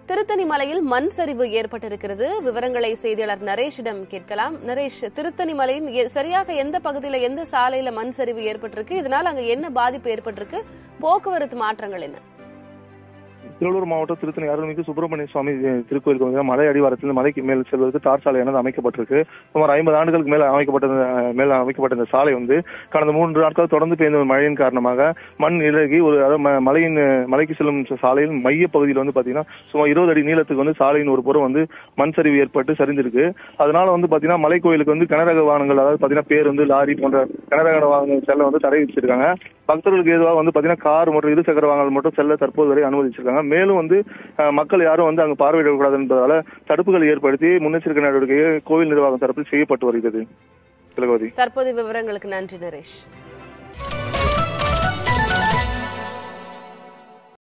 திருத்தணி மலையில் மண் சரிவு ஏற்பட்டிருக்கிறது விவரங்களை செய்தியாளர் நரேஷிடம் கேட்கலாம் நரேஷ் திருத்தணி மலையின் எ- சரியாக எந்த பகுதியில எந்த சாலையில மண் சரிவு ஏற்பட்டிருக்கு இதனால அங்க என்ன பாதிப்பு ஏற்பட்டிருக்கு போக்குவரத்து மாற்றங்கள் என்ன திருவள்ளூர் மாவட்டம் திருத்தணி அருள்மிகு சுப்பிரமணிய சுவாமி அஹ், திருக்கோயிலுக்கு வந்து மலை அடிவாரத்தில் மலைக்கு மேல் செல்வதற்கு தார் சாலையானது அமைக்கப்பட்டிருக்கு சுமார் ஐம்பது ஆண்டுகளுக்கு மேல அமைக்கப்பட்ட அஹ், மேல அமைக்கப்பட்ட இந்த சாலை வந்து கடந்த மூன்று நாட்கள் தொடர்ந்து பெய்த மழையின் காரணமாக மண் இலகி ஒரு அதாவது ம- மலையின் அஹ், மலைக்கு செல்லும் சாலையில் மைய பகுதியில் வந்து பாத்தீங்கன்னா சுமார் இருபது அடி நீளத்துக்கு வந்து சாலையின் ஒரு புறம் வந்து மண் சரிவு ஏற்பட்டு சரிந்திருக்கு அதனால வந்து பாத்தீங்கன்னா மலை கோயிலுக்கு வந்து கனரக வாகனங்கள் அதாவது பாத்தீங்கன்னா பேருந்து லாரி போன்ற கனரக வாகனங்கள் செல்ல வந்து தடை விதிச்சிருக்காங்க பக்தர்களுக்கு ஏதுவாக வந்து பாத்தீங்கன்னா கார் மற்றும் இருசக்கர வாகனங்கள் மட்டும் செல்ல தற்போது வரை அனுமதிச்சிருக்காங்க மேலும் வந்து அஹ், மக்கள் யாரும் வந்து அங்கு பார்வையிடக்கூடாது என்பதால தடுப்புகள் ஏற்படுத்தி முன்னெச்சரிக்கை நடவடிக்கையை கோவில் நிர்வாகம் தரப்பில் செய்யப்பட்டு வருகிறது திலகவதி தற்போது விவரங்களுக்கு நன்றி நரேஷ்